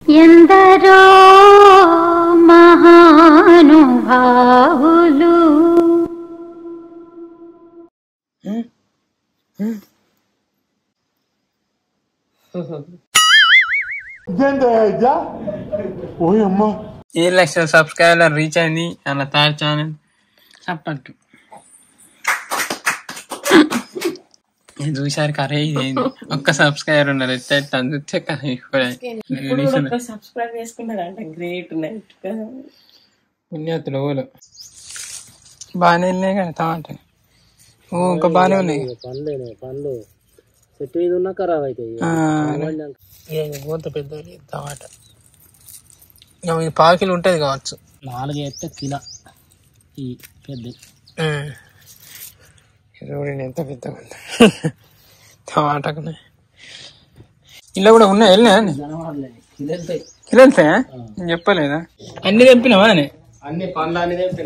ఎందరో మహానుభావులు ఏడు లక్షల సబ్స్క్రైబర్ రీచ్ అయింది అలా తయారు ఛానల్ చెప్పట్టు నేను చూసారు కరే ఇదేంది ఒక్క సబ్స్క్రైబర్ ఉన్నారు ఎట్ట ఎట్ట చూస్తే కరే సబ్స్క్రైబ్ చేసుకున్నాడంట గ్రేట్ నైట్ పుణ్యాతులు ఓలు బాగానే వెళ్ళినాయి కదా టమాటా ఓ ఇంకా బాగానే ఉన్నాయి పండ్లేనే పండ్లు చెట్టు మీద ఉన్నా ఖరాబ్ అవుతాయి ఆ, ఇక గోంత పెద్ద టమాటా ఇక ఇది పాకిలు ఉంటుంది కావచ్చు నాలుగు ఎత్తే కిలో ఈ పెద్ద ఉమ్. ఇది చూడండి ఎంత పెద్దగా ఉంది టమాటాకు ఇలా కూడా ఉన్నాయి వెళ్ళినా కనబడలేదు కిలో వెళ్తాయి కిలో వెళ్తాయా నేను చెప్పలేదా అన్ని తెంపినావా అని అన్ని పండ్లు అన్ని తెంపిన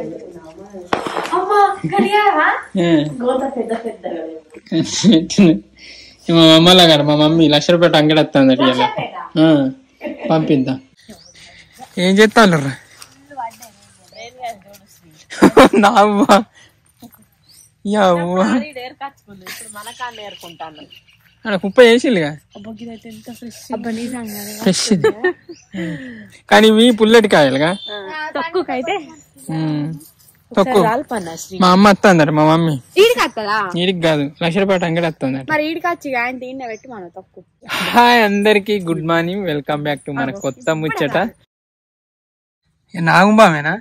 గోత పెద్ద పెద్దగా మా మమ్మల్లా కదా మా మమ్మీ లక్ష రూపాయలు అంగడి వస్తుంది అట్లా పంపిద్దాం ఏం చేస్తాను రా నావ్వా యవ్వా ఏర్కొచ్చుకుంది ఇప్పుడు మన కాళ్ళు ఏరుకుంటాను ఆడ కుప్ప వేసిల్లుగా అబ్బా ఇదైతే ఎంత ఫ్రెష్ ఫ్రెష్ కానీ ఇవి పుల్లటి కాయలుగా తక్కువకైతే ఉమ్. తక్కువ రాల్పన్నా శ్రీ మా అమ్మ వస్తుందట మా మమ్మీ ఈడికి వస్తుందా నీడికి కాదు లక్ష రూపాయలు అంగడి వస్తుందట మరి ఈడికి వచ్చి ఆయన తిన్న పెట్టి మనం తక్కువ హాయ్ అందరికి good morning welcome back to మన కొత్త ముచ్చట ఏ నాగుంబామేనా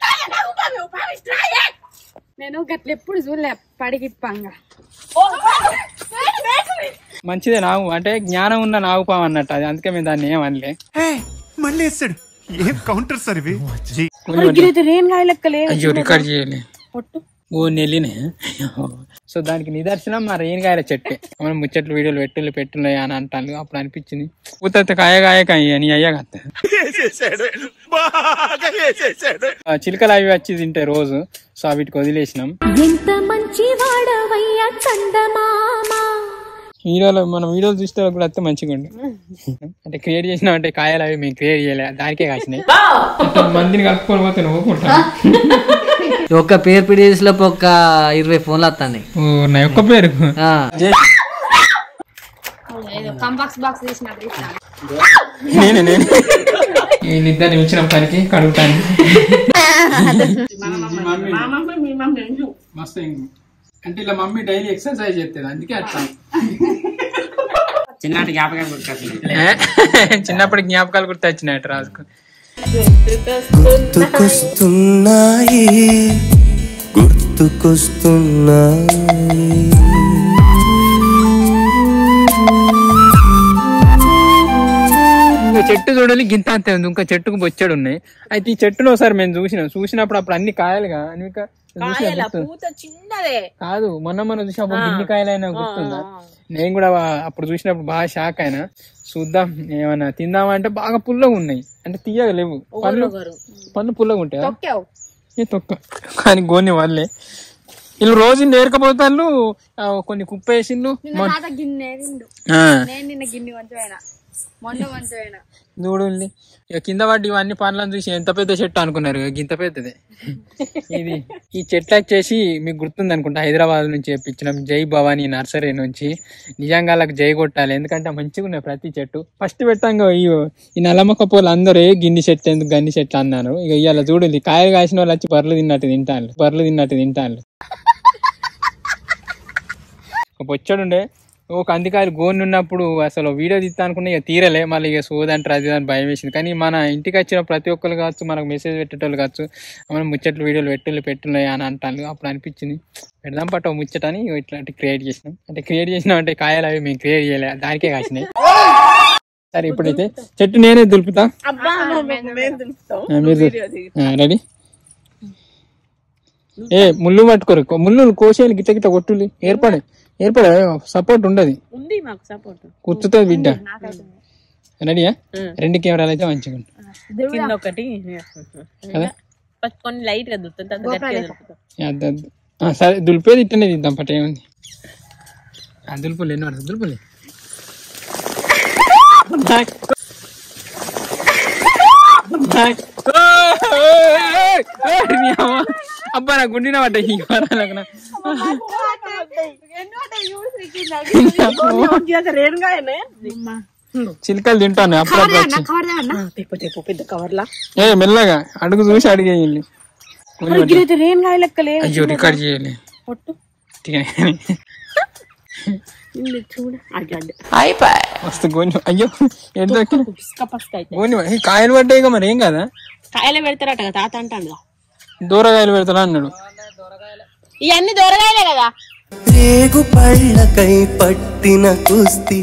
నేను గట్ల ఎప్పుడు చూడలే పడిగిప్పంగా మంచిదే నాగు అంటే జ్ఞానం ఉన్న నాగుపాం అన్నట్టు అది అందుకే మేము దాన్ని ఏమనలే మళ్ళీ వేస్తాడు ఏం కౌంటర్ సార్ ఇవి జీ ఇదైతే రేన్ గాయ లెక్క లేదు అయ్యో రికార్డ్ చేయాలి పొట్టు ఓ నెల్లినే సో దానికి నిదర్శనం మా రేణిగాయల చెట్టే మనం ముచ్చట్లు వీడియోలు పెట్టులు పెట్టున్నాయి అని అంటాను అప్పుడు అనిపించింది ఉత్త కాయ కాయ కాయ అని అయ్యా కత్త వేసేసాడు బాగా వేసేసాడు ఆ చిలుకలు అవి వచ్చి తింటాయి రోజు సో వీటికి వదిలేసినాం ఎంత మంచి వాడవయ్యా చందమామా వీడియోలో మనం వీడియోలు చూస్తే కూడా వస్తే మంచిగా ఉండు అంటే క్రియేట్ చేసినాం అంటే కాయలు అవి మేము క్రియేట్ చేయలే దానికే కాసినాయి మందిని కలుపుకొని పోతే నవ్వుకుంటా ఒక్క పేరు పిడిలో ఒక ఇరవై ఫోన్లు వస్తాయి ఓ నా యొక్క పేరు ఏదో కంబాక్స్ బాక్స్ తీసినట్టు తీసినాను నేనే నేను ఈ నిద్ర ఇచ్చిన పనికి కడుగుతాను మా మమ్మీ మీ మమ్మీ ఎండు. మస్తు ఎంగు. అంటే ఇలా మమ్మీ డైలీ ఎక్సర్సైజ్ చేస్తుంది అందుకే అట్లా చిన్నటి జ్ఞాపకం గుర్తొచ్చింది చిన్నప్పటి జ్ఞాపకాలు గుర్తు వచ్చినాయట రాజుకు గుర్తుకొస్తున్నాయి గుర్తుకొస్తున్నాయి ఇంకో చెట్టు చూడాలి గింత అంతే ఉంది ఇంకా చెట్టుకు బొచ్చాడు ఉన్నాయి అయితే ఈ చెట్టును ఒకసారి మేము చూసినాం చూసినప్పుడు అప్పుడు అన్ని కాయలుగా అన్విక చూసినా కాయల గుర్తు- పూత చిన్నదే కాదు మొన్న మొన్న చూసినప్పుడు ఇన్ని కాయలైనా గుర్తుందా నేను కూడా వా- అప్పుడు చూసినప్పుడు బాగా షాక్ అయినా చూద్దాం ఏమన్నా తిందామంటే బాగా పుల్లగా ఉన్నాయి అంటే తీయగా లేవు పళ్ళు పళ్ళు పుల్లగా ఉంటాయి తొక్కావు ఏ తొక్క కానీ గోని వాళ్ళే వీళ్ళు రోజు నేర్కపోతాళ్ళు ఆ, కొన్ని కుప్ప వేసిండ్లు నిన్న తాత గిన్నె తిండు ఆ, నేను నిన్న గిన్నె వంచపోయినా మొన్న వంచపోయినా చూడు ఇల్లి. ఇక కింద పడి ఇవన్నీ పండ్లను చూసి ఎంత పెద్ద చెట్టు అనుకున్నారు ఇక ఇంత పెద్దదే ఇది ఈ చెట్లు వచ్చేసి మీకు గుర్తుంది అనుకుంటా హైదరాబాద్ నుంచి తెప్పించినాం జై భవానీ నర్సరీ నుంచి నిజంగా వాళ్ళకి జై కొట్టాలి ఎందుకంటే మంచిగా ఉన్నాయి ప్రతి చెట్టు ఫస్ట్ పెట్టంగా ఈ ఈ నల్లమొక్క పూలు అందరూ "ఏ, గిన్ని చెట్టు ఎందుకు గన్ని చెట్లు అన్నారు ఇక ఇవాళ చూడండి కాయలు కాసిన వాళ్ళు వచ్చి బర్రెలు తిన్నట్టు తింటాను బర్రెలు తిన్నట్టు తింటాను ఒక బొచ్చడుండే ఓ కందికాయలు గోని ఉన్నప్పుడు అసలు వీడియో తీస్తా అనుకున్నా ఇక తీరలే మళ్ళీ ఇక సోదంటారు అది అని భయం వేసింది కానీ మన ఇంటికి వచ్చిన ప్రతి ఒక్కరు కావచ్చు మనకు మెసేజ్ పెట్టేటోళ్ళు కావచ్చు మనం ముచ్చట్లు వీడియోలు పెట్టులు పెట్టున్నాయి అని అంటాను అప్పుడు అనిపించింది పెడదాం పట్ట ఓ ముచ్చట అని ఇగో ఇట్లాంటి క్రియేట్ చేసినాం అంటే క్రియేట్ చేసినాం అంటే కాయలు అవి మేము క్రియేట్ చేయలే దానికే కాసినాయి సరే ఇప్పుడైతే చెట్టు నేనే దులుపుతా అబ్బా మేము దులుపుతాం ఆ, మీరు దు- ఆ, రెడీ ఏ ముళ్ళు పట్టుకోరు కో- ముళ్ళు కోసేయాలి గిట్ట గిట్ట కొట్టులు ఏర్పడే ఏర్పడే సపోర్ట్ ఉండదు ఉంది మాకు సపోర్ట్ కూర్చుతుంది బిడ్డ రెడీయా రెండు కెమెరాలు అయితే మంచిగా ఉంటాయి కింద ఒకటి కదా ఫస్ట్ కొన్ని లైట్ గా దులుపుతాం తర్వాత గట్టిగా దులుపుతాం అద్దు, అద్దు. ఆ, సరే దులిపేది ఇట్టనే తీద్దాం పట్ట ఏముంది ఆ దులుపులు ఎన్ని పడుతుంది దులుపులే అబ్బా నా గుండిన పడ్డా ఈ వరాలకు నా. రేణుగాయనే చిలుకలు తింటాను అప్పుడప్పుడు వచ్చి. తెప్పు పెద్ద కవర్లా ఏ మెల్లగా అడుగు చూసి అడిగేయండి గిరైతే రేణుగాయ లెక్క లేదు అయ్యో రికార్డ్ చేయాలి పొట్టు టికెన్. ఇల్లు చూడు అడ్డు అడ్డు మస్తు గోని అయ్యో ఎంత పిస్క పస్క అయితే గోని ఈ కాయలు పడ్డాయి ఇక మరి ఏం కదా కాయలు పెడతారట కదా తాత అంటాను దూరగాయలు పెడతారా అన్నాడు ఇవన్నీ దొరగాయలే కదా రేగు పళ్ళకై పట్టిన కుస్తీ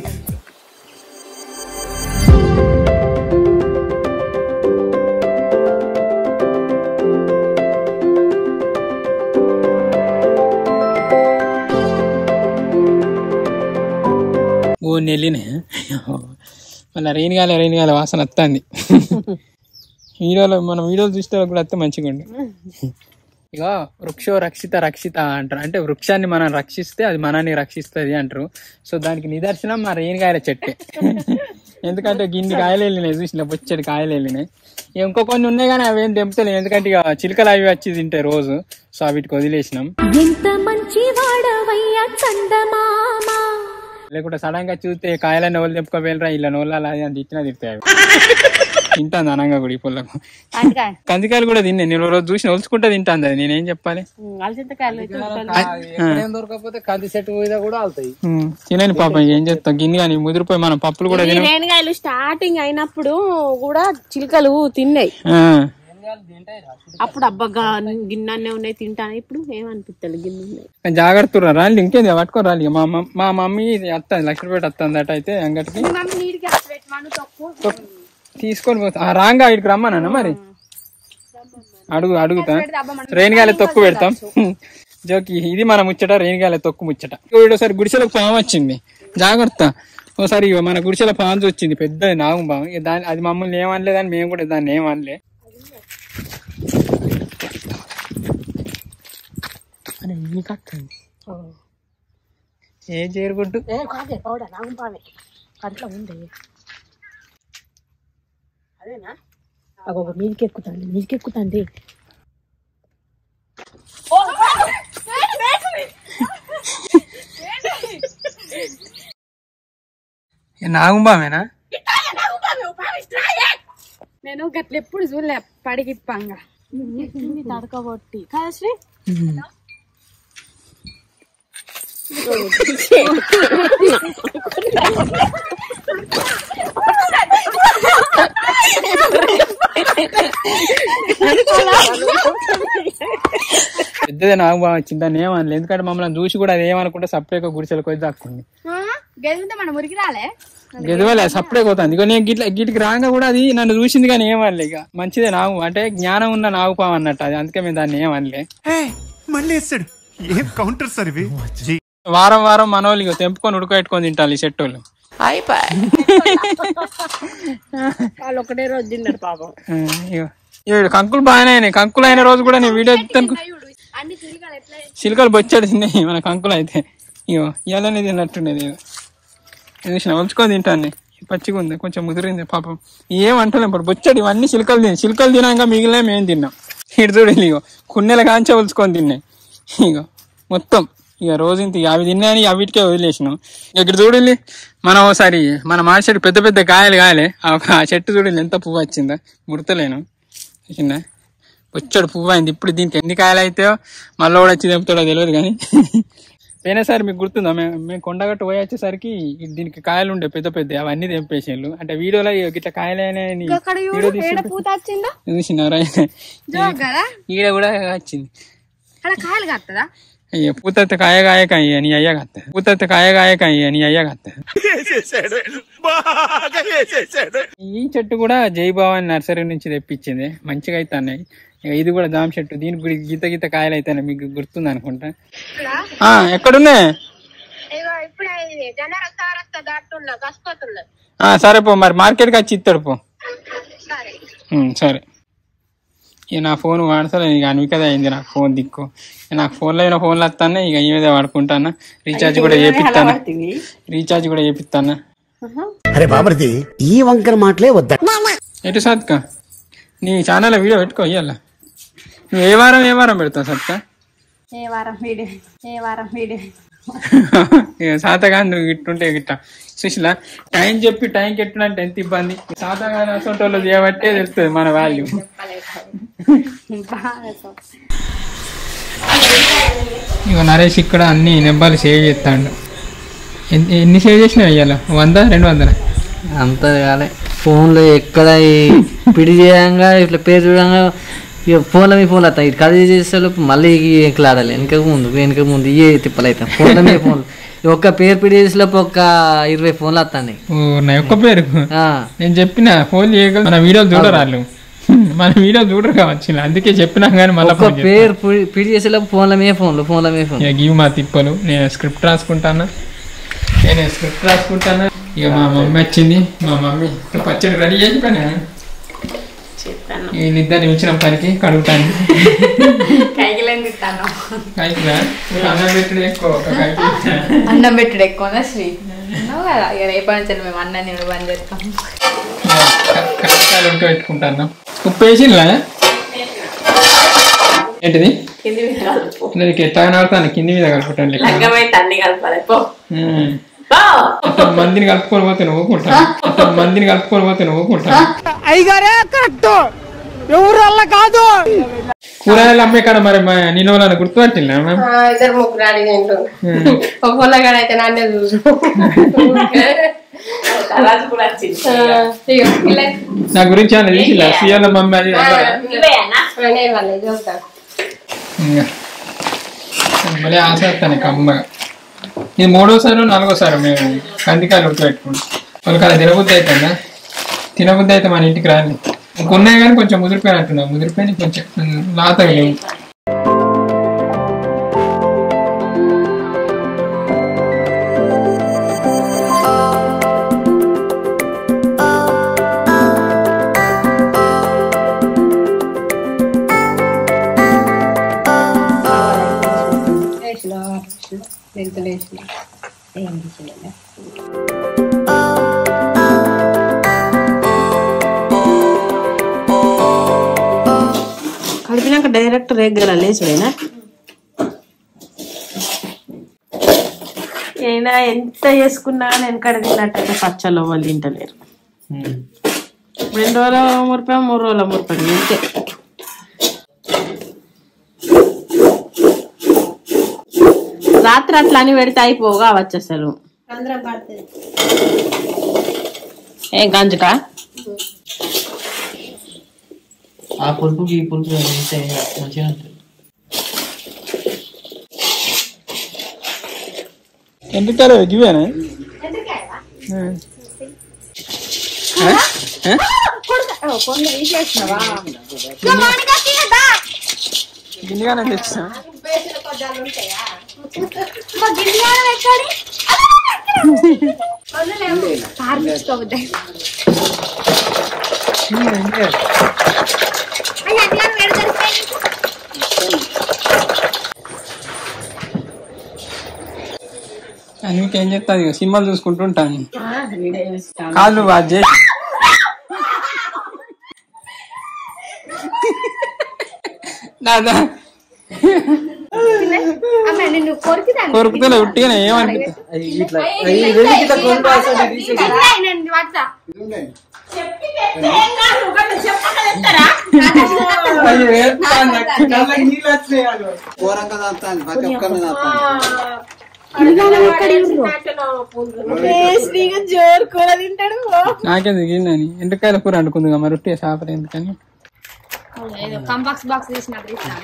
గోని వెళ్ళినే మళ్ళీ రేణిగాల రేణిగాల వాసన వస్తుంది వీడియోలో మన వీడియోలు చూస్తే కూడా వస్తే మంచిగా ఉండు ఇక వృక్షో రక్షిత రక్షిత అంటారు అంటే వృక్షాన్ని మనం రక్షిస్తే అది మనల్ని రక్షిస్తుంది అంటారు సో దానికి నిదర్శనం మా రేణిగాయల చెట్టే ఎందుకంటే గిన్ని కాయలు వెళ్ళినాయి చూసిన బొచ్చడి కాయలు వెళ్ళినాయి ఇంకో కొన్ని ఉన్నాయి కానీ అవి ఏం తెంపుతలేవు ఎందుకంటే ఇక చిలుకలు అవి వచ్చి తింటాయి రోజు సో వీటికి వదిలేసినాం ఎంత మంచి వాడవయ్యా చందమామ లేకుంటే సడన్ గా చూస్తే కాయలన్నీ ఎవరు తెంపుకోవేలరా ఇలా నోళ్ళ అది అని తిట్టినా తిడతాయి అవి. తింటాను అనంగా కూడా ఈ పుల్లకు కందికాయలు కూడా తిన్నా నేను ఓ రోజు చూసి ఒలుచుకుంటే తింటాను అది నేనేం చెప్పాలి అలసింతకాయలు దొరకకపోతే కంది చెట్టు మీద కూడా ఆలుతాయి ఉమ్, తినని పాపం ఏం చేస్తాం గిన్నె కానీ ముదిరిపోయి మనం పప్పులు కూడా ఈ తినం రేణుగాయలు స్టార్టింగ్ అయినప్పుడు కూడా చిలుకలు తిన్నాయి ఆ, అప్పుడు అబ్బా గిన్నె ఉన్నాయి తింటాను ఇప్పుడు ఏమనిపిస్తుంది గిన్నె ఉన్నాయి కానీ జాగ్రత్త రా రాలి ఇంకేంది పట్టుకొని రాలి ఇక మా అమ్మ మా మమ్మీ వస్తుంది లక్ష్మీపేట వస్తుంది అట అయితే అంగటికి తొక్కు. తీసుకొని పోతా ఆ, రాంగా ఇక్కడికి రమ్మన్నా మరి అడుగు అడుగుతా రేణిగాయల తొక్కు పెడతాం జోకి ఇది మన ముచ్చట రేణిగాయల తొక్కు ముచ్చట ఒకసారి గుడిసెలకు పాము వచ్చింది జాగ్రత్త ఒకసారి ఇగో మన గుడిసెల పాము వచ్చింది పెద్ద నాగం పాము ఇక దాని అది మమ్మల్ని ఏమనలేదని మేము కూడా దాన్ని ఏమనలే అని నీకు అక్కండి ఏ చేరుకుంటూ కంట్లో ఉంది అదేనా అగో మీదికి ఎక్కుతాండి మీదికి ఎక్కుతాండి నాగుంబామేనా నేను గట్ల ఎప్పుడు చూడలే పడిగిప్పంగా తడకబొట్టి కదా శ్రీ పెద్దదే నాగుబామ వచ్చింది దాన్ని ఏమనలేదు ఎందుకంటే మమ్మల్ని చూసి కూడా అది ఏమనుకుంటే సపరేట్ గుడిసెలకు వచ్చి దాక్కుంది గెలితే మనం ఉరికి రాలే గెదవలే సపరేట్ అవుతుంది ఇక నేను గిట్ల గిటికి రాగా కూడా అది నన్ను చూసింది కానీ ఏమనలే ఇక మంచిదే నాగు అంటే జ్ఞానం ఉన్న నాగుపాము అన్నట్టు అది అందుకే మేము దాన్ని ఏమనలే ఏయ్, మళ్ళీ వేస్తాడు ఏం కౌంటర్ సార్ ఇవి జీ వారం వారం మనోళ్ళు ఇక తెంపుకొని ఉడకబెట్టుకొని తింటారు ఈ చెట్టులు వాళ్ళు ఒకటే రోజు తిన్నారు పాపం ఇక కంకులు బాగానే అయినాయి కంకులు అయిన రోజు కూడా నేను వీడియో ఎత్తాను అన్ని చిలుకలు ఎట్లా చిలుకలు బొచ్చాడు తిన్నాయి మన కంకులు అయితే ఇగో ఇవాళనే తిన్నట్టుండేది ఇగో చూసిన ఉంచుకొని తింటాను పచ్చిగా ఉంది కొంచెం ముదిరింది పాపం ఏం అంటలేం ఇప్పుడు బొచ్చాడు ఇవన్నీ చిలుకలు తిని చిలుకలు తినాక మిగిలిన మేము తిన్నాం ఇటు చూడు ఇగో కున్నెల కాంచే ఉలుచుకొని తిన్నాయి ఇగో మొత్తం ఇక రోజు ఇంత ఇక అవి తిన్నాయని అవిటికే వదిలేసినాం ఇక ఇక్కడ చూడండి మనం ఒకసారి మన మాడి చెట్టు పెద్ద పెద్ద కాయలు కాయలే ఆ ఒక- ఆ చెట్టు చూడండి ఎంత పువ్వు వచ్చిందో ముడతలేను చూసిందా వచ్చాడు పువ్వు అయింది ఇప్పుడు దీనికి ఎన్ని కాయలు అయితే మళ్ళీ కూడా వచ్చి తెంపుతాడో తెలియదు కానీ పోయినసారి మీకు గుర్తుందా మేము మేము కొండగట్టు పోయి వచ్చేసరికి దీనికి కాయలు ఉండే పెద్ద పెద్ద అవన్నీ తెంపేసారు అంటే వీడియోలో ఇట్లా కాయలైనా అక్కడ వీడియో చూడు తీసి ఏడ పూత వచ్చిందో చూసినారా జోక్ కదా ఈడ కూడా వచ్చింది అక్కడ కాయలు కత్తదా అయ్యో పూతత్త కాయ కాయ కాయ నీ అయ్యా కత్త పూతత్త కాయ కాయ కాయ నీ అయ్యా కత్త ఈ చెట్టు కూడా జైభవాని నర్సరీ నుంచి తెప్పించింది మంచిగా అవుతున్నాయి ఇక ఇది కూడా జామ చెట్టు దీనికి కూడా గీత గీత కాయలు అవుతాయి మీకు గుర్తుంది అనుకుంటా ఆ, ఎక్కడున్నాయి ఆ, సరే పో మరి మార్కెట్కి వచ్చి ఇస్తాడు పో ఉమ్, సరే ఇక నా ఫోన్ వాడతలే ఇక అన్వికదే అయింది నాకు ఫోన్ దిక్కు ఇక నాకు ఫోన్లో అయినా ఫోన్లు వస్తాను ఇక ఈ మీద వాడుకుంటాను రీఛార్జ్ కూడా చేపిస్తాను రీఛార్జ్ కూడా చేపిస్తాను అరే బాబర్ది ఈ వంకర మాటలే వద్దా ఎటు సాత్క నీ ఛానల్ వీడియో పెట్టుకో ఇయ్యాల నువ్వు ఏ వారం ఏ వారం పెడతావు సత్తా ఏ వారం వీడియో ఏ వారం వీడియో ఇక సాతగాని నువ్వు ఇట్టుంటే గిట్ట సుశీల టైం చెప్పి టైం కెట్టినంటే ఎంత ఇబ్బంది సాతగాని అసలు వాళ్ళు చేయబట్టే తెలుస్తుంది మన వాల్యూ ఇక నరేష్ ఇక్కడ అన్ని నెంబర్లు సేవ్ చేస్తాడు ఎన్ని- ఎన్ని సేవ్ చేసినా ఇయ్యాల వంద రెండు వందల అంత కాలే ఫోన్లో ఎక్కడ ఈ పిడి చేయంగా ఇట్లా పేరు చూడంగా ఇక ఫోన్లో మీ ఫోన్లో వస్తాయి కథ చేసే మళ్ళీ ఎక్కలాడాలి వెనక ముందు వెనక ముందు ఇవే తిప్పలు అవుతాయి ఫోన్లో మీ ఫోన్లు ఈ ఒక్క పేరు పిడి చేసేలోపు ఒక ఇరవై ఫోన్లు వస్తాయి ఓ నా యొక్క పేరు నేను చెప్పిన ఫోన్ చేయగల మన వీడియోలు చూడరు వాళ్ళు మన వీడియోలు చూడరు కావచ్చు అందుకే చెప్పినా కానీ మళ్ళీ ఒక్క పేరు పిడి- పిడి చేసేలోపు ఫోన్ల మీద ఫోన్లు ఫోన్ల మీద ఫోన్ ఇక గివ్ మా తిప్పలు నేను స్క్రిప్ట్ రాసుకుంటాను నేను స్క్రిప్ట్ రాసుకుంటాను ఇక మా మమ్మీ వచ్చింది మా మమ్మీ పచ్చడి రెడీ చేసి పని వీళ్ళిద్దరిని ఉంచిన పనికి కడుగుతాను కైకిలేని తిట్టాను కాయకురా అన్నం పెట్టుడు ఎక్కువ ఒక కాయకి అన్నం పెట్టుడు ఎక్కువ శ్రీ అన్నావు కదా ఇక రేపటి నుంచి మేము అన్నం నేను బంద్ చేస్తాం కరకాయలు ఉంటే పెట్టుకుంటాను ఉప్పు వేసిందా ఏంటిది కింది మీద కలుపు నీకు ఎట్లా కనబడతాను కింది మీద కలుపుతాను లెక్క లంగమైతే అన్ని కలపాలి పో ఉమ్. పో. అట్లా మందిని కలుపుకొని పోతే నువ్వు ఊరుకుంటా అట్లా మందిని కలుపుకొని పోతే నువ్వు ఊరుకుంటా కూరగాయలు అమ్మే కాడ మరి మా నేను వాళ్ళని గుర్తుపట్టినా మ్యామ్ ఇద్దరు ముగ్గురు అడిగి ఒక పొల్లగాడు అయితే నాన్నే చూసు రాజు కూడా వచ్చింది నా గురించి ఏమైనా తెలిసిందా సీఎల్ మమ్మీ అది అన్నారా? ఇంకా. మళ్ళీ ఆశేస్తాను కమ్మగా ఇది మూడోసారి నాలుగోసారి మేము కందికాయలు ఉడకబెట్టుకుంటాం వాళ్ళకి అది తినబుద్ధి అవుతుందా తినబుద్ధి అయితే మన ఇంటికి రాలి ఇంకొన్నాయి కానీ కొంచెం ముదిరిపోయినట్టున్నావు ముదిరిపోయి కొంచెం ఉమ్, లాతగా లేవు కలిపినాక డైరెక్ట్ రేగల లేచుడేనా అయినా ఎంత చేసుకున్నా నేను కడిగినట్టయితే పచ్చళ్ళు వాళ్ళు తింటలేరు రెండు రోజుల మురిపాం మూడు రోజుల మురిపాం అంతే రాత్రి అట్లా అని పెడితే అయిపోగా వచ్చు అసలు ఏం గంజుకా ఆ పులుపుకి ఈ పులుపు వేస్తే మంచిగా ఉంటుంది ఎందుకారు ఇవేనా గిన్నెగానే తెచ్చా అందుకే ఏం చెప్తాను ఇక సినిమాలు చూసుకుంటూ ఉంటాను కాదు నువ్వు అది చేసి దాదా నిన్ను కొరికిదాన్ని కొరుకుతలే ఉట్టిగానే ఏమనిపిస్తుంది ఇట్లా ఈ రెండు గిట్ల కొనుక్కో అసలు తీసేసి. నేను పడతా జోరు కూర తింటాడు నాకే దిగిందని ఎండకాయల కూర అంటుకుంది మరి ఉట్టి చేపలు ఎందుకని ఏదో కంబాక్స్ బాక్స్ తీసినప్పుడు ఇస్తాను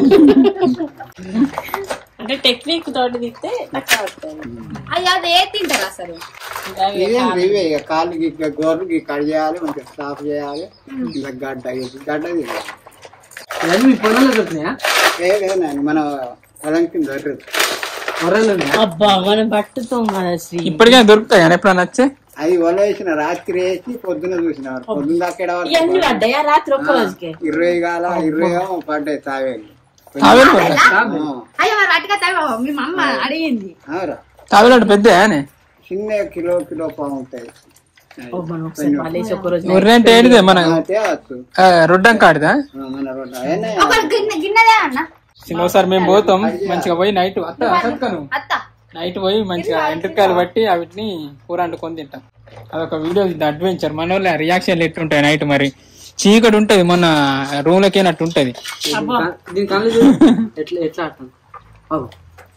అంటే టెక్నిక్ తోటి తిస్తే నాకు వస్తుంది అది అది ఏ తింటారు అసలు ఇదేం ఇవే ఇక కాళ్ళు ఇట్లా గోర్లు కట్ చేయాలి మంచిగా సాఫ్ చేయాలి ఇంకా గడ్డ ఇది గడ్డ తీయాలి. ఇవన్నీ మీ పొలంలో దొరుకుతున్నాయా ఏ లేదండి మన పొలం కింద దొరకదు పొలంలో ఉన్నాయా అబ్బా మనం పట్టుతాం కదా శ్రీ ఇప్పటికే దొరుకుతాయి కానీ ఎప్పుడన్నా వచ్చే అది వల వేసిన రాత్రి వేసి పొద్దున చూసిన పొద్దున్న దాకా ఈడ వరకు ఇవన్నీ పడ్డాయా రాత్రి ఒక్క రోజుకే ఇరవై కాల ఇరవై ఏమో పడ్డాయి తావేలు తావేలు పడ్డా అయ్యో మరి అటుగా తాగు మీ మమ్మ అడిగింది అవురా తావేలు అంటే పెద్ద చిన్న కిలో కిలో పావు ఉంటాయి ఓ, మనం ఒకసారి మలేసి ఒక రోజు ఒర్రె అంటే ఏంటిదే మన తేవచ్చు ఆ, రొడ్డం కాడిదా మన రోడ్డు అవన్నీ ఒక గిన్నె గిన్నెదే అన్న చిన్న ఒకసారి మేము పోతాం మంచిగా పోయి నైట్ అత్త అసత్కను అత్త నైట్ పోయి మంచిగా ఎంట్రకాయలు బట్టి వాటిని కూర వండుకొని తింటాం అదొక వీడియో అడ్వెంచర్ మన వాళ్ళ రియాక్షన్లు ఎట్లుంటాయి నైట్ మరి చీకటి ఉంటది మొన్న రూమ్ లకేనట్టు ఉంటది దీని కళ్ళు చూడు. ఎట్లా ఎట్లా ఆడతాం అవు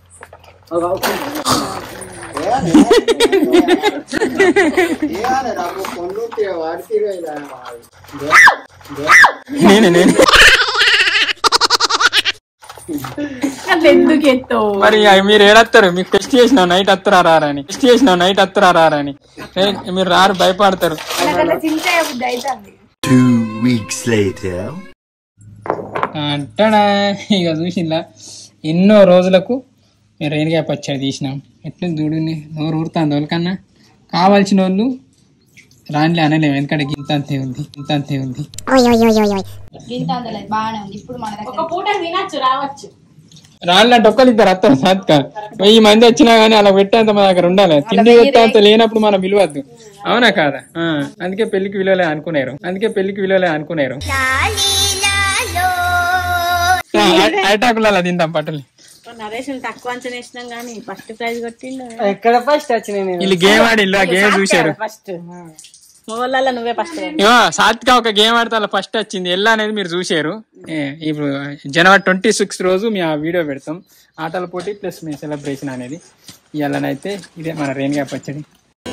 ఏమన్నా రాబో కొండు వాడికి నేను నేను అట్లా ఎందుకు ఎత్తావు మరి అవి మీరు ఏడత్తారు మీకు టెస్ట్ చేసినావు నైట్ అత్తరా రారా అని టెస్ట్ చేసినావు నైట్ అత్తరా రారా అని ఏ, మీరు రారు భయపడతారు నాకు అట్లా చింతయ్య బుద్ధి అవుతుంది Two weeks later. అంటాడా ఇక చూసిందా ఎన్నో రోజులకు మేము రేణిగా పచ్చడి తీసినాం ఎట్లా చూడండి నోరు ఊరుతాంది వాళ్ళకన్నా కావాల్సిన వాళ్ళు రానిలే అనలేము ఎందుకంటే గింత అంతే ఉంది ఇంత అంతే ఉంది గింత అందలేదు బాగానే ఉంది ఇప్పుడు మన దగ్గర ఒక పూట తినచ్చు రావచ్చు రాళ్ళంటే ఒక్కరు ఇద్దరు అత్తారు సాత్క వెయ్యి మంది వచ్చినా గానీ అలా పెట్టేంత మన దగ్గర ఉండాలి తిండి పెట్టేంత లేనప్పుడు మనం విలువద్దు అవునా కాదా ఆ, అందుకే పెళ్లికి విలువలే అనుకున్నారు అందుకే పెళ్లికి విలువలే అనుకున్నారు అటాకులలో తిందాం పట్టులు నరేష్ తక్కువ అంచనా వేసినాం కానీ ఫస్ట్ ప్రైజ్ కొట్టిండు ఎక్కడ ఫస్ట్ వచ్చినాయి నేను వీళ్ళు గేమ్ ఆడిల్లు ఆ గేమ్ చూశారు ఫస్ట్ మొగోళ్ళ నువ్వే ఫస్ట్ ఇగో సాత్విక ఒక గేమ్ ఆడితే అలా ఫస్ట్ వచ్చింది ఎల్లా అనేది మీరు చూశారు ఏ, ఇప్పుడు జనవరి ట్వంటీ సిక్స్ రోజు మేము ఆ వీడియో పెడతాం ఆటల పోటీ ప్లస్ మీ సెలబ్రేషన్ అనేది ఇవాళనైతే ఇదే మన రేణుగా పచ్చడి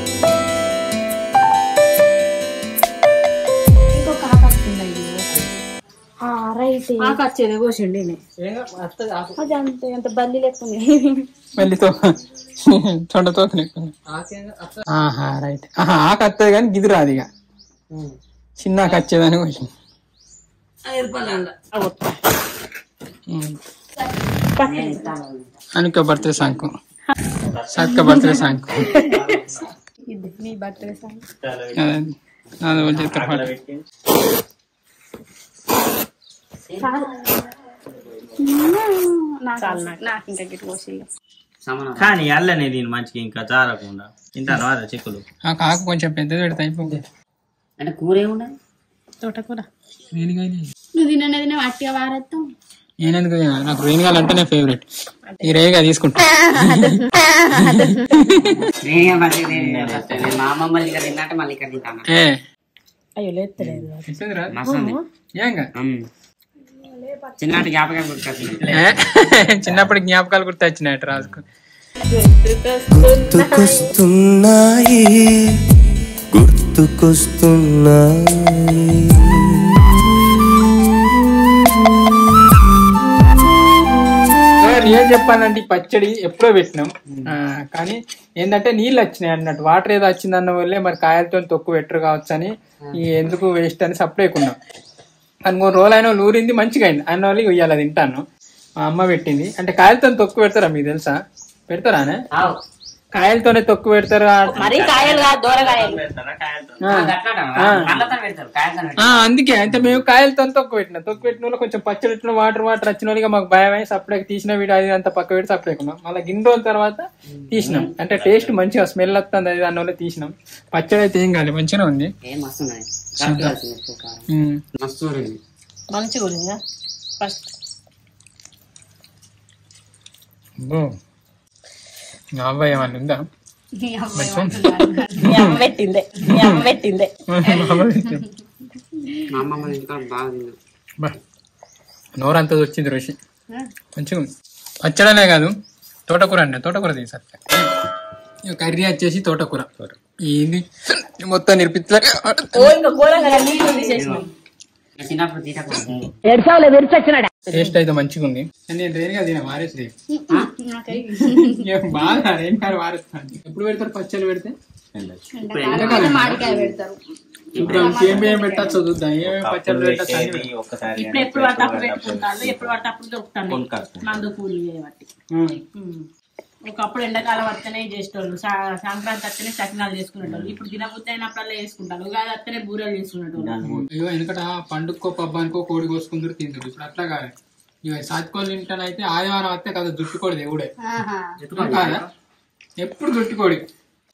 రైట్ మాకు వచ్చేది కోసిండి అది అంతే అంత బల్లి లేకుండా మళ్ళీతో తొండతో ఆహా రైట్ ఆహా ఆకు వస్తుంది కానీ గిది రాదు ఇక చిన్న ఆకు వచ్చేదని కొంచెం అనుకో బర్త్డే సాంగ్ సాత్క బర్త్డే సాంగ్ ఇది నీ బర్త్డే సాంగ్ అది వాళ్ళు చెప్తారు పాట. నాకు ఇంకా గిట్ కోసి కానీ అల్లనే దీని మంచిగా ఇంకా జారకుండా ఇంత తర్వాత చిక్కులు ఆ ఆకు కొంచెం పెద్దది పెడితే అయిపోతుంది అంటే కూర ఏముండదు తోటకూర రేణిగాయలు నువ్వు తిననేది నేను అట్టిగా వారేస్తాం నేనెందుకు తినాలి? నాకు రేణిగాయలు అంటేనే ఫేవరెట్ ఈ రేగా తీసుకుంటా మా అమ్మమ్మ ఇక్కడ తిన్నట్టు మళ్ళీ ఇక్కడ తింటాను ఏ అయ్యో లేస్తలేదు ఎట్లుందిరా? మస్తుంది ఏంగా చిన్నటి జ్ఞాపకం గుర్తొస్తుంది ఏ? చిన్నప్పటి జ్ఞాపకాలు గుర్తొచ్చినాయట రాజుకు గుర్తుకొస్తున్నాయి గుర్తుకొస్తున్నాయి సార్ ఏం చెప్పాలంటే ఈ పచ్చడి ఎప్పుడో పెట్టినాం ఆ, కానీ ఏంటంటే నీళ్ళు వచ్చినాయి అన్నట్టు వాటర్ ఏదో వచ్చింది అన్న వల్లే మరి కాయలతో తొక్కు పెట్టరు కావచ్చు అని ఈ ఎందుకు వేస్ట్ అని సపరేకున్నాం అని కొన్ని రోజులు అయినా ఊరింది మంచిగా అయింది అన్న వాళ్ళు ఇవాళ తింటాను మా అమ్మ పెట్టింది అంటే కాయలతో తొక్కు పెడతారా మీకు తెలుసా పెడతారానే కాయలతోనే తొక్కు పెడతారా మరీ కాయలు కాదు దూరకాయలు ఆ. ఆ, అందుకే అంటే మేము కాయలతో తొక్కు పెట్టిన తొక్కు పెట్టిన వాళ్ళు కొంచెం పచ్చడి ఇట్లా వాటర్ వాటర్ వచ్చిన వాళ్ళకి మాకు భయం అయ్యి సపరేట్ తీసిన వీడియో అది అంతా పక్క పెట్టి సపరేట్ ఉన్నాం మళ్ళీ గిన్నె రోజుల తర్వాత తీసినాం అంటే టేస్ట్ మంచిగా స్మెల్ వస్తుంది అది దాని వల్ల తీసినాం పచ్చడి అయితే ఏం కాదు మంచిగా ఉంది ఏం మస్తున్నాయి ఉమ్. మస్తు ఊరింది మంచిగా ఉంది ఫస్ట్ అబ్బో. నా అబ్బాయి ఏమన్నా ఉందా నీ అబ్బాయి మీ అమ్మ పెట్టిందే మీ అమ్మ పెట్టిందే మా అమ్మమ్మ ఇంటికాడ బాగా తిన్నాం బా. నోరంతా వచ్చింది రుచి మంచిగా ఉంది పచ్చడనే కాదు తోటకూర అండి తోటకూర తీసారు కర్రీ వచ్చేసి తోటకూర ఇది మొత్తం నిర్పిత్త ఓ ఇంకా ఘోరంగా నీళ్ళు తీసేసినాం చిన్నప్పుడు తీటకూడదు టేస్ట్ అయితే మంచిగా ఉంది నేను రేణుగా తిన వారేసి బాగా రేణుకారు వారేస్తాను ఎప్పుడు పెడతారు పచ్చళ్ళు పెడితే ఎండాకాలం మామిడికాయ పెడతారు ఇప్పుడు ఏం ఏం పెట్టచ్చు చూద్దాం ఏమేమి పచ్చళ్ళు పెట్టచ్చు అన్ని పెడతాం. ఒక్కసారి ఇప్పుడు ఎప్పుడు పడితే అప్పుడు పెట్టుకుంటాను ఎప్పుడు పడితే అప్పుడు దొరుకుతాను మందు కూలి చేయబట్టి ఉమ్. ఉమ్. ఒకప్పుడు ఎండాకాలం వస్తేనే చేసేటోళ్ళు సా- సంక్రాంతి వస్తేనే సకినాలు చేసుకునేటోళ్ళు ఇప్పుడు దినబుద్ధి అయినప్పుడల్లా చేసుకుంటారు ఉగాది వస్తేనే బూరెలు చేసుకునేటోళ్ళు అయ్యో ఎందుకంటే పండుగకో పబ్బానికో కోడి కోసుకుందరు తింటారు ఇప్పుడు అట్లా కాదు ఇక సాత్కోళ్ళు తింటానైతే ఆదివారం వస్తే కదా జుట్టుకోడి దేవుడే ఆహా. కాదా ఎప్పుడు జుట్టుకోడి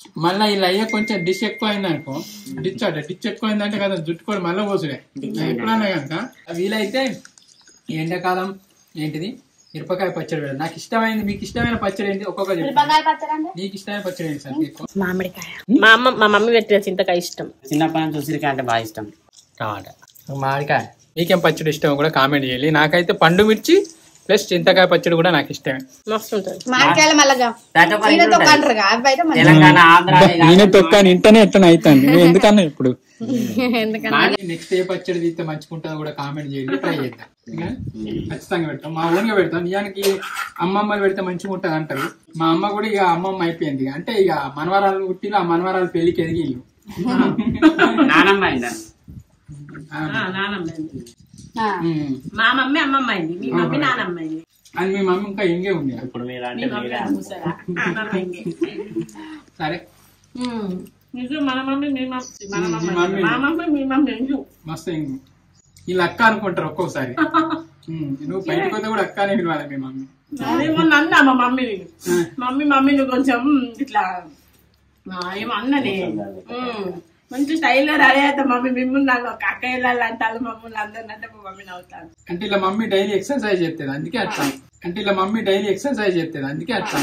మళ్ళీ ఇలా అయ్యే కొంచెం డిష్ ఎక్కువ అయింది అనుకో డిచ్ అట డిచ్ ఎక్కువ అయిందంటే కదా జుట్టు కూడా మళ్ళీ పోసుడే ఎప్పుడన్నా కనుక వీలైతే ఈ ఎండాకాలం ఏంటిది మిరపకాయ పచ్చడి పెడదాం నాకు ఇష్టమైంది మీకు ఇష్టమైన పచ్చడి ఏంటి ఒక్కొక్క చెప్పండి. నీకు ఇష్టమైన పచ్చడి ఏంటి సార్ మీకు మామిడికాయ మా అమ్మ మా మమ్మీ పెట్టిన చింతకాయ ఇష్టం చిన్నప్పటి నుంచి ఉసిరికాయ అంటే బాగా ఇష్టం టమాటా మామిడికాయ మీకేం పచ్చడి ఇష్టం కూడా కామెంట్ చేయాలి నాకైతే పండు మిర్చి ప్లస్ చింతకాయ పచ్చడి కూడా నాకు ఇష్టమే మస్తు ఉంటుంది మామిడికాయలు మళ్ళా ప్రతి ఒక్కరి ఈయన ఇంట్లో తొక్క ఉంటాయి. అంటారు అవి అయితే మంచిగా తెలంగాణ ఆంధ్ర నేనే తొక్కాను ఇంటనే ఎట్లా అవుతాను నేను ఎందుకన్నా ఇప్పుడు ఎందుకన్నా నెక్స్ట్ ఏ పచ్చడి తీస్తే మంచుకుంటుందో కూడా కామెంట్ చేయండి ట్రై చేద్దాం ఓకేనా? ఖచ్చితంగా పెడతాం మా ఓన్ గా పెడతాం నిజానికి అమ్మమ్మలు పెడితే మంచిగా ఉంటుంది అంటారు మా అమ్మ కూడా ఇక అమ్మమ్మ అయిపోయింది అంటే ఇక మనవరాలు పుట్టిన ఆ మనవరాలు పెళ్లికి ఎదిగి నానమ్మ అయిందా ఆ, నానమ్మ అయింది. ఆ. మా మమ్మీ అమ్మమ్మ అయింది మీ మమ్మీ నానమ్మ అయింది అది మీ మమ్మీ ఇంకా ఇంకే ఉంది ఇప్పుడు మీరు మీ అంటే మమ్మీ మీరే ముసలా. అమ్మమ్మ అయింది. సరే నిజం మన మమ్మీ మీ మమ్మీ మన మీ మమ్మీ మమ్మీ. మా మమ్మీ మీ మమ్మీ నిజం. మస్తు ఇంగు వీళ్ళు అక్క అనుకుంటారు ఒక్కోసారి ఉమ్, నువ్వు బయటకు పోతే కూడా అక్క అని పిలవాలి మీ మమ్మీ అదే మొన్న అన్నా మా మమ్మీని మమ్మీ మమ్మీని కొంచెం ఇట్లా ఆ, ఏమో అన్ననే ఉమ్. మంచి స్టైల్లో రెడీ అవుతా మమ్మీ మిమ్మల్ని నాకు ఒక అక్క వెళ్ళాలి అంటారు మమ్మల్ని అందరిని అంటే మా మమ్మీ నవ్వుతాను అంటే ఇలా మమ్మీ డైలీ ఎక్సర్సైజ్ చేస్తుంది అందుకే అట్లా అంటే ఇలా మమ్మీ డైలీ ఎక్సర్సైజ్ చేస్తుంది అందుకే అట్లా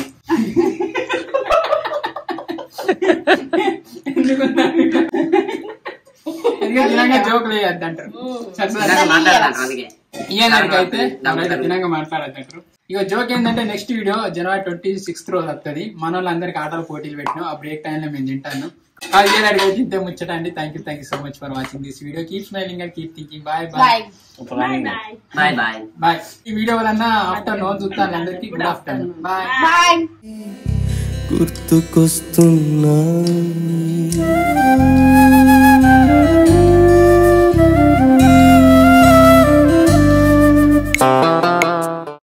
జోకులు వేయద్దు అంటారు సరే, సరే. ఇలాగ మాట్లాడతాను అందుకే ఇయ్యడానికి అయితే ఎవరైతే తినంగా మాట్లాడద్దంటారు ఇక జోక్ ఏంటంటే నెక్స్ట్ వీడియో జనవరి ట్వంటీ సిక్స్త్ రోజు వస్తుంది మన వాళ్ళందరికి ఆటలు పోటీలు పెట్టినాం ఆ బ్రేక్ టైంలో మేము తింటాను అది ఇయ్యడానికి అయితే ఇంతే ముచ్చట అండి thank you thank you so much for watching this video keep smiling and keep thinking bye bye bye bye bye bye bye ఈ వీడియో వలన ఆఫ్టర్నూన్ చూస్తాను అందరికి గుడ్ ఆఫ్టర్నూన్ బాయ్ బాయ్ గుర్తుకొస్తున్నా